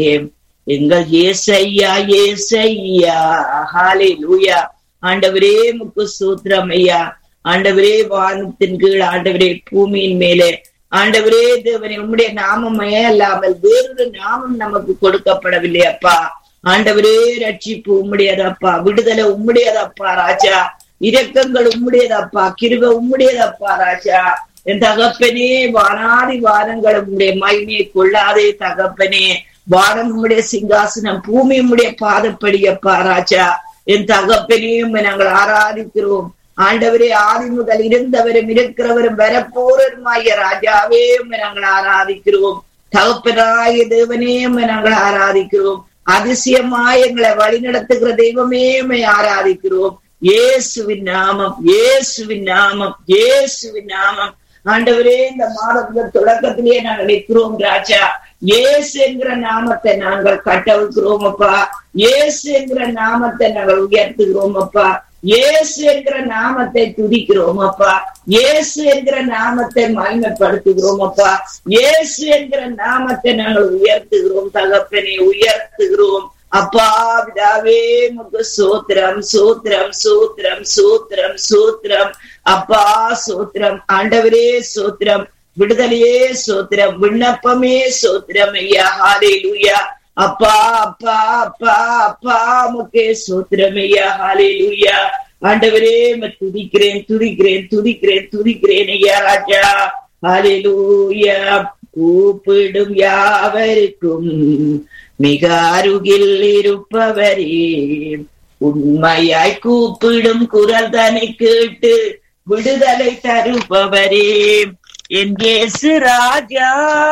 எங்கள் ஏசையா ஏசையா ஹாலே லூயா ஆண்டவரே முக்கு சூத்திரம் ஐயா ஆண்டவரே வானத்தின் கீழ் ஆண்டவரே பூமியின் மேலே ஆண்டவரே தேவனே உம்முடைய நாமமே அல்லாமல் வேறொரு நாமம் நமக்கு கொடுக்கப்படவில்லை அப்பா ஆண்டவரே ரட்சிப்பு உம்முடையதப்பா விடுதலை உம்முடையதப்பா ராஜா இரக்கங்கள் உம்முடையதப்பா கிருப உம்முடையதப்பா ராஜா என் தகப்பனே வானாதி வானங்கள் உம்முடைய மகிமையை கொள்ளாதே தகப்பனே வானம் உம்முடைய சிங்காசனம் பூமி உம்முடைய பாதப்படியப்பா ராஜா என் தகப்பனையும் நாங்கள் ஆராதிக்கிறோம் ஆண்டவரே ஆதி முதல் இருந்தவரும் இருக்கிறவரும் வரப்போருமாய ராஜாவே நாங்கள் ஆராதிக்கிறோம் தகப்பனாய தேவனே நாங்கள் ஆராதிக்கிறோம் அதிசயமாய் எங்களை வழி நடத்துகிற தெய்வமே ஆராதிக்கிறோம் இயேசுவின் நாமம் இயேசுவின் நாமம் இயேசுவின் நாமம் ஆண்டவரே இந்த மாதத்துல தொடக்கத்திலேயே நாங்கள் நிற்கிறோம் ராஜா இயேசு என்கிற நாமத்தை நாங்கள் கட்டவிழ்கிறோம் அப்பா இயேசு என்கிற நாமத்தை நாங்கள் உயர்த்துகிறோம் அப்பா இயேசு என்கிற நாமத்தை துதிக்கிறோம் அப்பா இயேசு என்கிற நாமத்தை மகிமைப்படுத்துகிறோம் அப்பா இயேசு என்கிற நாமத்தை நாங்கள் உயர்த்துகிறோம் தகப்பனை உயர்த்துகிறோம் அப்பா விதாவே முக சோத்திரம் சோத்திரம் சோத்திரம் சோத்திரம் சோத்திரம் அப்பா சோத்திரம் ஆண்டவரே சோத்திரம் விடுதலையே சோத்திரம் விண்ணப்பமே சோத்திரம் ஐயா ஹாலே லூயா அப்பா அப்பா அப்பா அப்பா முக்கே சோத்திரம் ஐயா ஹாலே லூயா ஆண்டவரே துதிக்கிறேன் துதிக்கிறேன் துதிக்கிறேன் துதிக்கிறேன் ஐயா ராஜா ஹாலே லூயா கூப்பிடும் யாவருக்கும் மிக அருகில் இருப்பவரே உண்மையாய் கூப்பிடும் குரல் தனை கேட்டு விடுதலை தருபவரே என் இயேசு ராஜா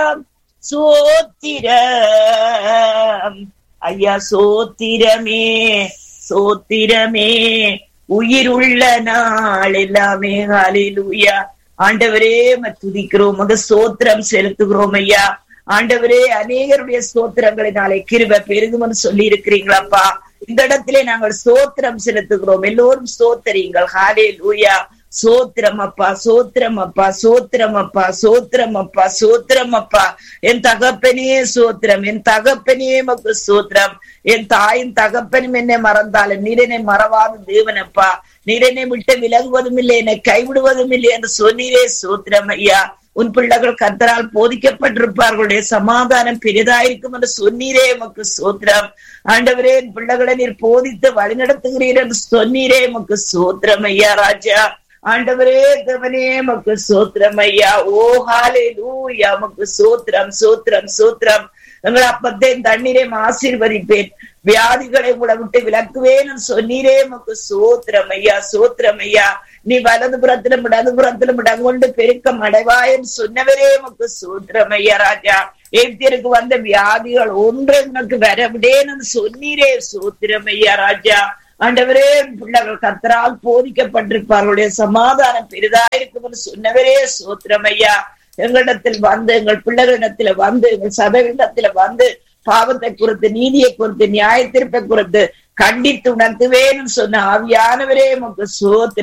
சோத்திரம் ஐயா சோத்திரமே சோத்திரமே உயிர் உள்ள நாள் எல்லாமே அலிலுயா ஆண்டவரே துதிக்கிறோம் மக சோத்திரம் செலுத்துகிறோம் ஐயா ஆண்டவரே அநேகருடைய சோத்திரங்களை நாளை கிருப பெருகும்னு சொல்லி இருக்கிறீங்களாப்பா இந்த இடத்திலே நாங்கள் சோத்திரம் செலுத்துகிறோம் எல்லோரும் சோத்தரிங்கள் ஹாலே லூயா சோத்திரம் அப்பா சோத்திரம் அப்பா சோத்திரம் அப்பா சோத்திரம் அப்பா சோத்திரம் அப்பா என் தகப்பனே சோத்திரம் என் தகப்பனே மக்கு சோத்திரம் என் தாயின் தகப்பனும் என்னை மறந்தாலும் நீரனை மறவாத தேவனப்பா நீரனை விட்டு விலகுவதும் இல்லை என்னை கைவிடுவதும் இல்லை என்று சொன்னீரே சோத்திரம் ஐயா உன் பிள்ளைகள் கத்தரால் போதிக்கப்பட்டிருப்பார்களுடைய சமாதானம் பெரிதாயிருக்கும் என்று சொன்னீரே எமக்கு சோத்திரம் ஆண்டவரே என் பிள்ளைகளை நீர் போதித்து வழிநடத்துகிறீர் என்று சொன்னீரே எமக்கு சோத்திரம் ஐயா ராஜா ஆண்டவரே தேவனே மக்கு சோத்திரம் ஐயா ஓ ஹாலே லூயா மக்கு சோத்திரம் சோத்திரம் சோத்திரம் எங்கள் அப்பத்தையும் தண்ணீரையும் ஆசீர்வதிப்பேன் வியாதிகளை கூட விட்டு விளக்குவேன் சொன்னீரே மக்கு சோத்திரம் ஐயா சோத்திரம் ஐயா நீ வலது புறத்திலும் இடது புறத்திலும் இடங்கொண்டு பெருக்கம் அடைவாயன் சொன்னவரே மக்கு சோத்திரம் ஐயா ராஜா எத்தியருக்கு வந்த வியாதிகள் ஒன்று எனக்கு வரவிடேன்னு சொன்னீரே சோத்திரம் ஐயா ராஜா ஆண்டவரே பிள்ளைகள் கத்தரால் போதிக்கப்பட்டிருப்பார்களுடைய சமாதானம் பெரிதாயிருக்கும் சொன்னவரே சோத்திரம் ஐயா எங்களிடத்தில் வந்து எங்கள் பிள்ளைகளிடத்துல வந்து எங்கள் சபைகளிடத்துல வந்து பாவத்தை குறித்து நீதியை குறித்து நியாயத்திருப்பை குறித்து கண்டித்து உணர்த்துவேன்னு சொன்ன ஆவியானவரே உமக்கு சோத்திர